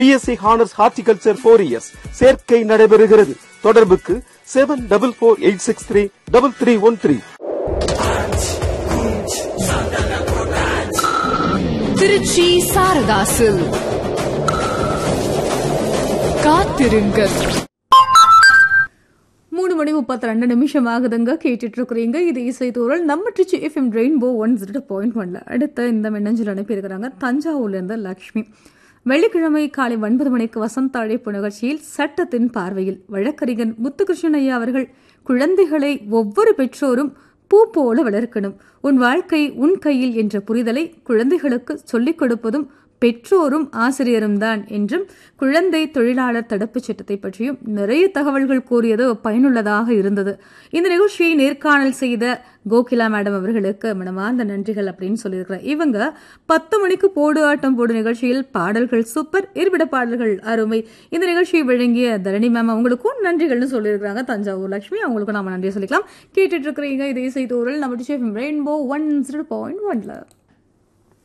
BSc honours horticulture four years சேர்க்கை நடைபெறுகிறது தொடர்புக்கு seven double four eight six three double three one three Trichy சாரதாசு காத்திருங்கள் மூணு மணி முப்பத்தி ரெண்டு நிமிஷம் ஆகுதுங்க கேட்டுட்டு இருக்கிறீங்க இது இசை தூரல் நம்ம Trichy FM Rainbow one zero point ஒன்ல அடுத்த இந்த மின்னஞ்சல் அனுப்பியிருக்கிறாங்க தஞ்சாவூர்ல இருந்து லக்ஷ்மி வெள்ளிக்கிழமை காலை ஒன்பது மணிக்கு வசந்த அழைப்பு நிகழ்ச்சியில் சட்டத்தின் பார்வையில் வழக்கறிஞர் முத்துகிருஷ்ணன் ஐயா அவர்கள் குழந்தைகளை ஒவ்வொரு பெற்றோரும் பூ போல வளர்க்கணும் உன் வாழ்க்கை உன் கையில் என்ற புரிதலை குழந்தைகளுக்கு சொல்லிக் கொடுப்பதும் பெற்றோரும் ஆசிரியரும் தான் என்றும் குழந்தை தொழிலாளர் தடுப்புச் சட்டத்தை பற்றியும் நிறைய தகவல்கள் கூறியது பயனுள்ளதாக இருந்தது இந்த நிகழ்ச்சியை நேர்காணல் செய்த கோகிலா மேடம் அவர்களுக்கு மனமார்ந்த நன்றிகள் அப்படின்னு சொல்லியிருக்கிறார் இவங்க பத்து மணிக்கு போடு ஆட்டம் போடு நிகழ்ச்சியில் பாடல்கள் சூப்பர் இருபிட பாடல்கள் அருமை இந்த நிகழ்ச்சியை வழங்கிய தரணி மேம் அவங்களுக்கும் நன்றிகள்னு சொல்லியிருக்கிறாங்க தஞ்சாவூர் லட்சுமி அவங்களுக்கும் நாம நன்றி சொல்லிக்கலாம் கேட்டுட்டு இருக்கிறீங்க இதே செய்தூரில் நம்ம ரெயின்போ ஒன் ஜீரோ பாயிண்ட் ஒன்ல